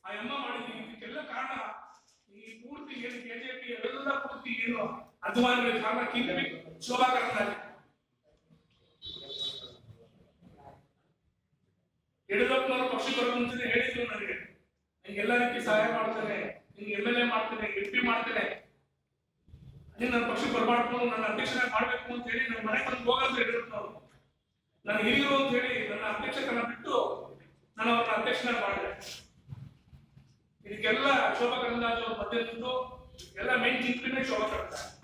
ಆ ಅಮ್ಮ ಮಾಡಿದ್ದೀವಿ ಇದಕ್ಕೆಲ್ಲ ಕಾರಣ ಈ ಪೂರ್ತಿ ಏನು ಕೆಜೆಪಿ ಎಲ್ಲ ಪೂರ್ತಿ ಏನು ಅಧ್ವಾನ ಕಾರಣ ಕಿಂಗ್ ಶೋಭಾ ಕರಂದ್ಲಾಜೆ ಯಡಿಯೂರಪ್ಪನವರು ಪಕ್ಷಕ್ಕೆ ಬರೋ ಮುಂಚೆನೆ ಹೇಳಿದ್ರು ನನಗೆ ನಿಂಗೆ ಎಲ್ಲ ರೀತಿ ಸಹಾಯ ಮಾಡ್ತೇನೆ ನಿಂಗೆ ಎಮ್ ಎಲ್ ಎ ಮಾಡ್ತೇನೆ ಎಂ ಪಿ ಮಾಡ್ತೇನೆ ನೀನು ನನ್ನ ಪಕ್ಷಕ್ಕೆ ಬರಬಾರ್ದು ನನ್ನ ಅಧ್ಯಕ್ಷನಾಗಿ ಮಾಡ್ಬೇಕು ಅಂತ ಹೇಳಿ ನನ್ನ ಮನೆ ಬಂದು ಹೋಗಂತ ಯಡಿಯೂರಪ್ಪನವರು ನನ್ನ ಹಿರಿಯರು ಅಂತ ಹೇಳಿ ನನ್ನ ಅಧ್ಯಕ್ಷಕನ ಬಿಟ್ಟು ನಾನು ಅವ್ರನ್ನ ಅಧ್ಯಕ್ಷನಾಗಿ ಮಾಡಿದೆ ಇದಕ್ಕೆಲ್ಲ ಶೋಭಾ ಕರಂದ್ಲಾಜೆ ಅವ್ರ ಮಧ್ಯೆ ನಿಂತು ಎಲ್ಲ ಮೈನ್ ಕಿಂಗ್ಪಿನೇ ಶೋಭಾ ಕರಂದ್ಲಾಜೆ